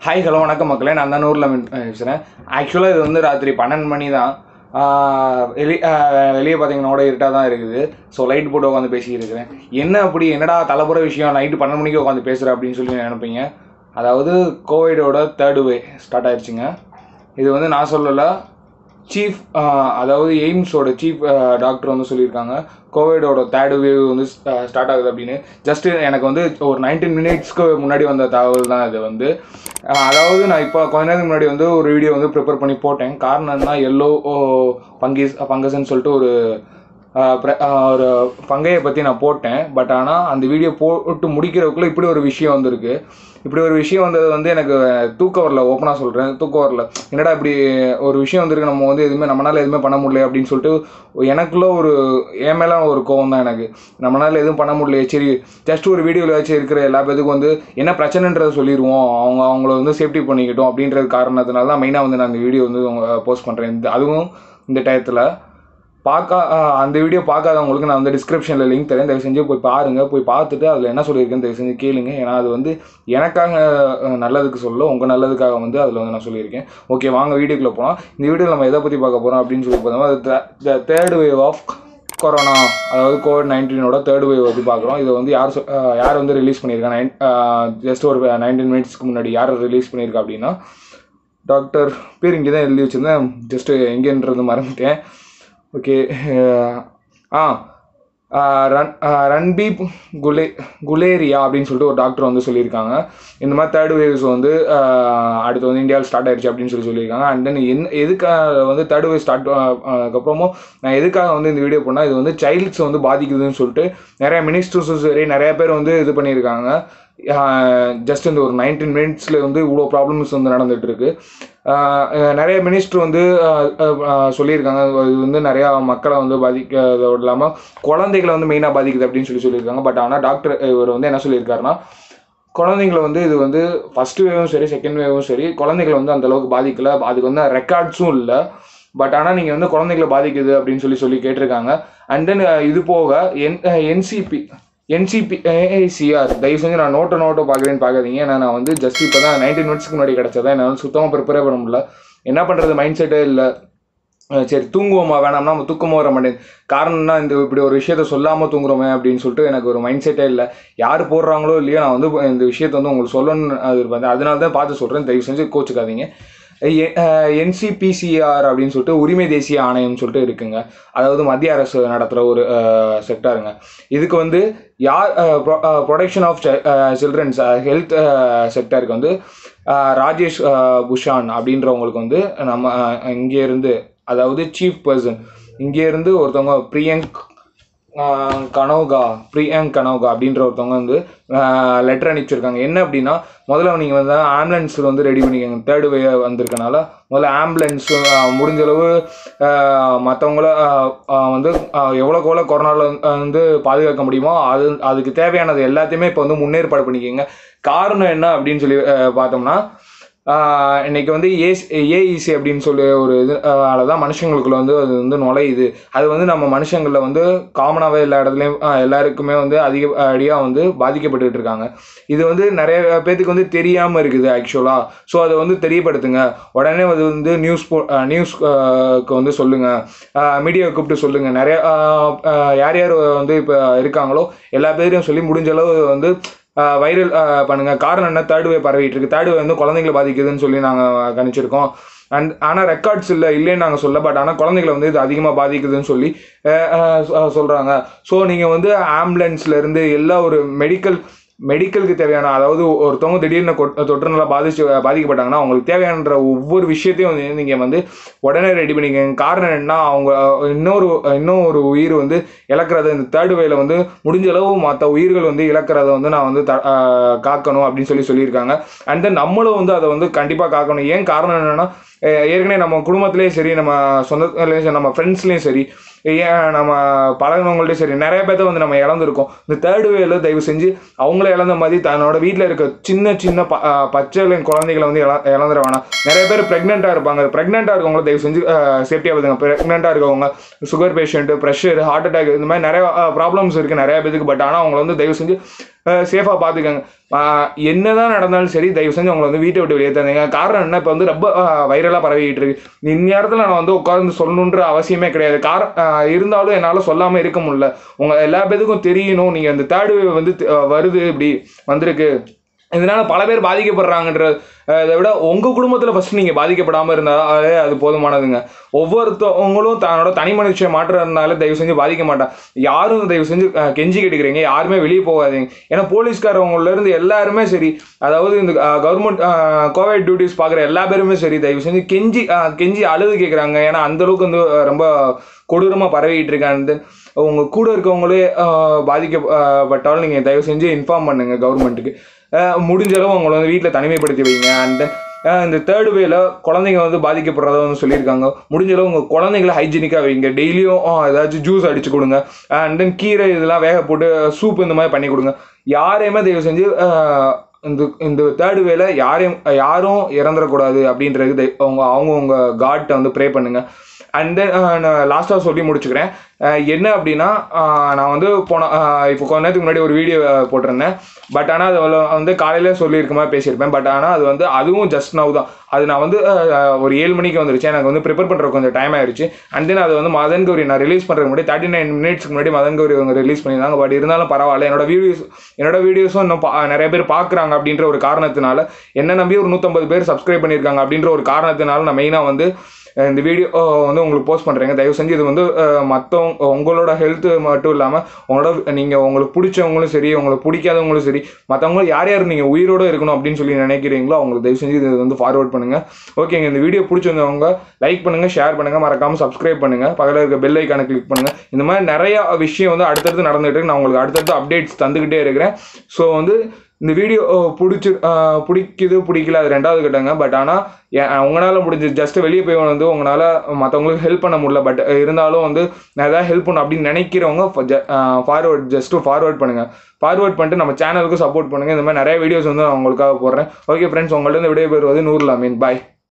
hi hello வணக்கம் மக்களே நான் தான் ஊரில் பேசுகிறேன் ஆக்சுவலாக இது வந்து ராத்திரி பன்னெண்டு மணி தான் வெளி வெளியே பார்த்தீங்கன்னா கூட இருட்டாக தான் இருக்குது ஸோ லைட் போட்டு உட்காந்து பேசிக்கிட்டு இருக்கிறேன் என்ன அப்படி என்னடா தலைப்புற விஷயம் நைட்டு பன்னெண்டு மணிக்கு உட்காந்து பேசுகிற அப்படின்னு சொல்லி நினைப்பீங்க அதாவது கோவிடோட தேர்டு வே ஸ்டார்ட் ஆயிடுச்சுங்க இது வந்து நான் சொல்லலை சீஃப் அதாவது எய்ம்ஸோட சீஃப் டாக்டர் வந்து சொல்லியிருக்காங்க கோவிடோட தேர்டு வேவ் வந்து ஸ்டார்ட் ஆகுது அப்படின்னு ஜஸ்ட் எனக்கு வந்து ஒரு நைன்டீன் மினிட்ஸ்க்கு முன்னாடி வந்த தகவல் தான் இது வந்து அஹ், அதாவது நான் இப்போ கொஞ்ச நேரத்துக்கு முன்னாடி வந்து ஒரு வீடியோ வந்து ப்ரிப்பேர் பண்ணி போட்டேன் காரணம் என்ன எல்லோ பங்கிஸ் பங்கஸ்ன்னு சொல்லிட்டு ஒரு அஹ், பிர- அஹ், ஒரு பங்கையை பற்றி நான் போட்டேன் பட் ஆனால் அந்த வீடியோ போட்டு முடிக்கிறதுக்குள்ளே இப்படி ஒரு விஷயம் வந்திருக்கு இப்படி ஒரு விஷயம் வந்தது வந்து எனக்கு தூக்கம் வரல ஓப்பனாக சொல்கிறேன் தூக்கம் வரல என்னடா இப்படி ஒரு விஷயம் வந்திருக்கு நம்ம வந்து எதுவுமே நம்மளால எதுவுமே பண்ண முடியல அப்படின்னு சொல்லிட்டு எனக்குள்ள ஒரு என் மேலே ஒரு கோவம் தான் எனக்கு நம்மளால எதுவும் பண்ண முடியல சரி ஜஸ்ட் ஒரு வீடியோவில் வச்சு இருக்கிற எல்லா பேத்துக்கும் வந்து என்ன பிரச்சனைன்றதை சொல்லிடுவோம் அவங்க அவங்கள வந்து சேஃப்டி பண்ணிக்கிட்டோம் அப்படின்றது காரணத்தினால தான் மெயினாக வந்து நான் இந்த வீடியோ வந்து போஸ்ட் பண்ணுறேன் இந்த அதுவும் இந்த டயத்தில் பார்க்க அஹ், அந்த வீடியோ பார்க்காதவங்களுக்கு நான் வந்து டிஸ்கிரிப்ஷனில் லிங்க் தரேன் தயவு செஞ்சு போய் பாருங்கள் போய் பார்த்துட்டு அதில் என்ன சொல்லியிருக்கேன்னு தயவு செஞ்சு கேளுங்க ஏன்னா அது வந்து எனக்காக அஹ், நல்லதுக்கு சொல்ல உங்கள் நல்லதுக்காக வந்து அதில் வந்து நான் சொல்லியிருக்கேன் ஓகே வாங்க வீடியோக்குள்ளே போகலாம் இந்த வீடியோவில் நம்ம எதை பற்றி பார்க்க போகிறோம் அப்படின்னு சொல்லி பார்த்தோம்னா அது தேர்ட் வேவ் ஆஃப் கொரோனா அதாவது கோவிட் நைன்டீனோட தேர்ட் வேவ் பற்றி பார்க்குறோம் இதை வந்து யார் சொ- அஹ், யார் வந்து ரிலீஸ் பண்ணியிருக்கா நைன் ஜஸ்ட் ஒரு நைன்டீன் மினிட்ஸ்க்கு முன்னாடி யார் ரிலீஸ் பண்ணியிருக்கா அப்படின்னா டாக்டர் பேர் இங்கே தான் எழுதி வச்சுருந்தேன் ஜஸ்ட்டு எங்கேன்றது மறந்துட்டேன் ஓகே ஆ ஆ, ரன் ஆ, ரன்பீப் குலே குலேரியா அப்படின்னு சொல்லிட்டு ஒரு டாக்டர் வந்து சொல்லியிருக்காங்க இந்த மாதிரி தேர்ட் வேவ்ஸ் வந்து ஆ, அடுத்து வந்து இந்தியாவில் ஸ்டார்ட் ஆயிடுச்சு அப்படின்னு சொல்லி சொல்லியிருக்காங்க அண்ட் தென் என் எதுக்காக வந்து தேர்ட் வேவ் ஸ்டார்ட் அதுக்கப்புறமும் நான் எதுக்காக வந்து இந்த வீடியோ பண்ணால் இது வந்து சைல்ட்ஸ் வந்து பாதிக்குதுன்னு சொல்லிட்டு நிறைய மினிஸ்டர்ஸும் சரி நிறைய பேர் வந்து இது பண்ணியிருக்காங்க ஜஸ்ட் இந்த ஒரு நைன்டீன் மினிட்ஸில் வந்து இவ்வளோ ப்ராப்ளம்ஸ் வந்து நடந்துட்டு இருக்கு ஆஹ் அஹ் நிறைய மினிஸ்டர் வந்து ஆஹ் அஹ் ஆஹ் சொல்லியிருக்காங்க இது வந்து நிறையா மக்களை வந்து பாதிக்கிறதோடு இல்லாமல் குழந்தைகளை வந்து மெயினாக பாதிக்குது அப்படின்னு சொல்லி சொல்லியிருக்காங்க பட் ஆனால் டாக்டர் இவர் வந்து என்ன சொல்லியிருக்காருன்னா குழந்தைங்களை வந்து இது வந்து ஃபர்ஸ்ட் வேவும் சரி செகண்ட் வேவும் சரி குழந்தைகளை வந்து அந்த அளவுக்கு பாதிக்கல அதுக்கு வந்து ரெக்கார்ட்ஸும் இல்லை பட் ஆனால் நீங்கள் வந்து குழந்தைகளை பாதிக்குது அப்படின்னு சொல்லி சொல்லி கேட்டிருக்காங்க அண்ட் தென் இது போக என் என்சிபி என்சிபி ஏஐசிஆர் தயவு செஞ்சு நான் நோட்டை நோட்டை பார்க்குறேன்னு பார்க்காதீங்க ஏன்னா நான் வந்து ஜஸ்ட் இப்போ தான் நைன்டீன் மினிட்ஸ்க்கு முன்னாடி கிடச்சதா என்னால் சுத்தமாக ப்ரிப்பேர் பண்ண முடியல என்ன பண்ணுறது மைண்ட் செட்டே இல்லை அஹ் சரி தூங்குவோமா வேணாம்னா நம்ம தூக்கமாக வர மாட்டேன் காரணம்னா இந்த இப்படி ஒரு விஷயத்த சொல்லாமல் தூங்குறோமே அப்படின்னு சொல்லிட்டு எனக்கு ஒரு மைண்ட் செட்டே இல்லை யார் போடுறாங்களோ இல்லையோ நான் வந்து இந்த விஷயத்தை வந்து உங்களுக்கு சொல்லணும்னு அது இருப்பேன் அதனால தான் பார்த்து சொல்கிறேன் தயவு செஞ்சு கோச்சுக்காதீங்க என்சிபிசிஆர் அப்படின்னு சொல்லிட்டு உரிமை தேசிய ஆணையம் சொல்லிட்டு இருக்குங்க அதாவது மத்திய அரசு நடத்துகிற ஒரு செக்டாருங்க இதுக்கு வந்து யார் ப்ரொடெக்ஷன் ஆஃப் சில்ட்ரன்ஸ் ஹெல்த் செக்டருக்கு வந்து அஹ், ராஜேஷ் அஹ், புஷான் அப்படின்றவங்களுக்கு வந்து நம்ம அஹ், இங்கே இருந்து அதாவது சீஃப் பர்சன் இங்கே இருந்து ஒருத்தவங்க பிரியங்க் ஆஹ் கனோகா பிரியங்க் கனோகா அப்படின்ற ஒருத்தவங்க வந்து லெட்டர் அனுப்பிச்சிருக்காங்க என்ன அப்படின்னா முதல்ல நீங்கள் வந்து ஆம்புலன்ஸ் வந்து ரெடி பண்ணிக்கோங்க தேர்டு வே வந்திருக்கனால முதல்ல ஆம்புலன்ஸ் முடிஞ்ச அளவு மற்றவங்கள வந்து ஆஹ் எவ்வளோக்கு எவ்வளோ கொரோனாவில் வந்து பாதுகாக்க முடியுமோ அது அதுக்கு தேவையானது எல்லாத்தையுமே இப்போ வந்து முன்னேற்பாடு பண்ணிக்கோங்க காரணம் என்ன அப்படின்னு சொல்லி ஆஹ் பார்த்தோம்னா ஆஹ் இன்னைக்கு வந்து ஏஸ் ஏஇசி அப்படின்னு சொல்லி ஒரு இது தான் மனுஷங்களுக்குள்ள வந்து அது வந்து நுழையுது அது வந்து நம்ம மனுஷங்களில் வந்து காமனாகவே எல்லா இடத்துலையும் ஆஹ் எல்லாருக்குமே வந்து அதிக அடியாக வந்து பாதிக்கப்பட்டுட்டு இருக்காங்க இது வந்து நிறைய பேத்துக்கு வந்து தெரியாமல் இருக்குது ஆக்சுவலாக ஸோ அதை வந்து தெரியப்படுத்துங்க உடனே அது வந்து நியூஸ் போ நியூஸ்க்கு வந்து சொல்லுங்கள் மீடியாவை கூப்பிட்டு சொல்லுங்கள் நிறைய ஆஹ் ஆஹ் யார் யார் வந்து இப்போ இருக்காங்களோ எல்லா பேரையும் சொல்லி முடிஞ்ச அளவு வந்து வைரல் பண்ணுங்க காரணம் என்ன தேர்ட் வே பரவிட்டு இருக்கு தேர்ட் வே வந்து குழந்தைங்களை பாதிக்குதுன்னு சொல்லி நாங்கள் கணிச்சிருக்கோம் அண்ட் ஆனால் ரெக்கார்ட்ஸ் இல்லை இல்லைன்னு நாங்கள் சொல்ல பட் ஆனால் குழந்தைங்களை வந்து இது அதிகமாக பாதிக்குதுன்னு சொல்லி அஹ், அஹ், சொ- சொல்றாங்க ஸோ நீங்கள் வந்து ஆம்புலன்ஸ்ல இருந்து எல்லா ஒரு மெடிக்கல் மெடிக்கலுக்கு தேவையான அதாவது ஒருத்தவங்க திடீர்னு கொட்- தொற்றுநோய் பாதிச்சு பாதிக்கப்பட்டாங்கன்னா அவங்களுக்கு தேவையானன்ற ஒவ்வொரு விஷயத்தையும் வந்து நீங்கள் வந்து உடனே ரெடி பண்ணிக்கங்க காரணம் என்ன அவங்க அஹ், இன்னொரு இன்னும் ஒரு உயிர் வந்து இழக்கிறது இந்த தேர்ட் வேல வந்து முடிஞ்ச அளவு மற்ற உயிர்கள் வந்து இழக்கிறத வந்து நான் வந்து த- அஹ், காக்கணும் அப்படின்னு சொல்லி சொல்லியிருக்காங்க அண்ட் தென் நம்மளும் வந்து அதை வந்து கண்டிப்பாக காக்கணும் ஏன் காரணம் என்னன்னா அஹ், ஏற்கனவே நம்ம குடும்பத்திலேயும் சரி நம்ம சொந்தத்துலேயும் சரி நம்ம ஃப்ரெண்ட்ஸ்லேயும் சரி ஏன் நம்ம பழகினவங்கள்ட்டையும் சரி நிறைய பேர்த்த வந்து நம்ம இழந்திருக்கோம் இந்த தேர்ட் வேல தயவு செஞ்சு அவங்கள இழந்த மாதிரி தன்னோட வீட்டில் இருக்க சின்ன சின்ன ப அஹ், பச்சை குழந்தைகளை வந்து இழ இழந்துட வேணாம் நிறைய பேர் ப்ரெக்னெண்ட்டாக இருப்பாங்க ப்ரெக்னெண்ட்டாக இருக்கவங்கள தயவு செஞ்சு சேஃப்டியாக பார்த்துங்க ப்ரெக்னெண்ட்டாக இருக்கவங்க sugar patient pressure heart attack இந்த மாதிரி நிறைய ப்ராப்ளம்ஸ் இருக்குது நிறைய பேருக்கு பட் ஆனால் அவங்கள வந்து தயவு செஞ்சு சேஃபாக பார்த்துக்கோங்க ஆஹ் என்னதான் நடந்தாலும் சரி தயவு செஞ்சு உங்களை வந்து வீட்டை விட்டு வெளியே தந்தீங்க காரணம் என்ன இப்போ வந்து ரொம்ப வைரலாக பரவிக்கிட்டு இருக்கு இந்நேரத்தில் நான் வந்து உட்கார்ந்து சொல்லணுன்ற அவசியமே கிடையாது கார ஆஹ் இருந்தாலும் என்னால் சொல்லாமல் இருக்க முடியல உங்கள் எல்லா பேத்துக்கும் தெரியணும் நீங்கள் அந்த தேர்ட் வேவ் வந்து ஆஹ் வருது இப்படி வந்திருக்கு இதனால பல பேர் பாதிக்கப்படுறாங்கன்ற அஹ், இதை விட உங்கள் குடும்பத்தில் ஃபஸ்ட் நீங்கள் பாதிக்கப்படாமல் இருந்தாலே அது போதுமானதுங்க ஒவ்வொருத்தவங்களும் தன்னோட தனி மனுஷ மாற்றுறதுனால தயவு செஞ்சு பாதிக்க மாட்டான் யாரும் தயவு செஞ்சு அஹ், கெஞ்சி கேட்டுக்கிறீங்க யாருமே வெளியே போகாதீங்க ஏன்னா போலீஸ்காரவங்கள்ல இருந்து எல்லாருமே சரி அதாவது இந்த கவர்மெண்ட் கோவிட் டியூட்டிஸ் பார்க்குற எல்லா பேருமே சரி தயவு செஞ்சு கெஞ்சி அஹ், கெஞ்சி அழுது கேட்குறாங்க ஏன்னா அந்த அளவுக்கு வந்து அஹ், ரொம்ப கொடூரமாக பரவிட்டு இருக்காங்க உங்க கூட இருக்கவங்களே அஹ், பாதிக்கப்பட்டாலும் நீங்கள் தயவு செஞ்சு இன்ஃபார்ம் பண்ணுங்க கவர்மெண்ட்டுக்கு முடிஞ்ச அளவு அவங்கள வந்து வீட்டில் தனிமைப்படுத்தி வைங்க அண்ட் இந்த தேர்ட் வேல குழந்தைங்க வந்து பாதிக்கப்படுறத வந்து சொல்லியிருக்காங்க முடிஞ்ச அளவு உங்கள் குழந்தைங்கள ஹைஜீனிக்காக வைங்க டெய்லியும் ஏதாச்சும் ஜூஸ் அடிச்சு கொடுங்க அண்ட் தென் கீரை இதெல்லாம் வேக போட்டு சூப் இந்த மாதிரி பண்ணி கொடுங்க யாரையுமே தயவு செஞ்சு அஹ், இந்த இந்த தேர்ட் வேல யாரையும் யாரும் இறந்துடக்கூடாது அப்படின்றது தய- அவங்க அவங்கவுங்க காட்டை வந்து ப்ரே பண்ணுங்க அண்ட் தென் நான் லாஸ்ட்டாக சொல்லி முடிச்சுக்கிறேன் அஹ் என்ன அப்படின்னா அஹ் நான் வந்து போன அஹ் இப்போ கொஞ்ச நேரத்துக்கு முன்னாடி ஒரு வீடியோ போட்டிருந்தேன் பட் ஆனால் அது வந்து- வந்து காலையில் சொல்லியிருக்க மாதிரி பேசியிருப்பேன் பட் ஆனால் அது வந்து அதுவும் ஜஸ்ட் நவ் தான் அது நான் வந்து அஹ், ஒரு ஏழு மணிக்கு வந்துருச்சு எனக்கு வந்து ப்ரிப்பேர் பண்ணுற கொஞ்சம் டைம் ஆயிருச்சு அண்ட் தென் அது வந்து மதன் கௌரி நான் ரிலீஸ் பண்ணுறதுக்கு முன்னாடி தேர்ட்டி நைன் மினிட்ஸ்க்கு முன்னாடி மதன் கௌரி அவங்க ரிலீஸ் பண்ணியிருந்தாங்க பட் இருந்தாலும் பரவாயில்ல என்னோட வீடியோஸ் என்னோட வீடியோஸும் இன்னும் பா- நிறைய பேர் பார்க்குறாங்க அப்படின்ற ஒரு காரணத்தினால என்ன நம்பி ஒரு நூற்றம்பது பேர் சப்ஸ்கிரைப் பண்ணியிருக்காங்க அப்படின்ற ஒரு காரணத்தினால நான் மெயினாக வந்து அஹ் இந்த வீடியோ வந்து உங்களுக்கு போஸ்ட் பண்ணுறேங்க தயவு செஞ்சு இது வந்து மற்றவங்க உங்களோட ஹெல்த் மட்டும் இல்லாமல் உங்களோட நீங்கள் உங்களுக்கு பிடிச்சவங்களும் சரி உங்களுக்கு பிடிக்காதவங்களும் சரி மற்றவங்களும் யார் யார் நீங்கள் உயிரோடு இருக்கணும் அப்படின்னு சொல்லி நினைக்கிறீங்களோ அவங்களுக்கு தயவு செஞ்சு இது வந்து ஃபார்வர்ட் பண்ணுங்கள் ஓகேங்க இந்த வீடியோ பிடிச்சிருந்தவங்க லைக் பண்ணுங்கள் ஷேர் பண்ணுங்கள் மறக்காமல் சப்ஸ்கிரைப் பண்ணுங்கள் பக்கத்தில் இருக்க பெல் ஐக்கானை கிளிக் பண்ணுங்கள் இந்த மாதிரி நிறைய விஷயம் வந்து அடுத்தடுத்து நடந்துகிட்டு இருக்கு நான் உங்களுக்கு அடுத்தடுத்து அப்டேட்ஸ் தந்துக்கிட்டே இருக்கிறேன் ஸோ வந்து இந்த வீடியோ பிடிச்சி பிடிக்குது பிடிக்கல அது ரெண்டாவது கட்டங்க பட் ஆனால் உங்களால் முடிஞ்சு ஜஸ்ட் வெளியே போய் வந்து உங்களால் மற்றவங்களுக்கு ஹெல்ப் பண்ண முடியல பட் இருந்தாலும் வந்து நான் ஏதாவது ஹெல்ப் பண்ணணும் அப்படின்னு நினைக்கிறவங்க ஃபார்வர்ட் ஜஸ்ட் ஃபார்வர்ட் பண்ணுங்கள் ஃபார்வர்ட் பண்ணிட்டு நம்ம சேனலுக்கு சப்போர்ட் பண்ணுங்கள் இந்த மாதிரி நிறைய வீடியோஸ் வந்து நான் உங்களுக்காக போடுறேன் ஓகே ஃப்ரெண்ட்ஸ் உங்கள்ட்ட விடைபெறுவது நூறுல மீன் பாய்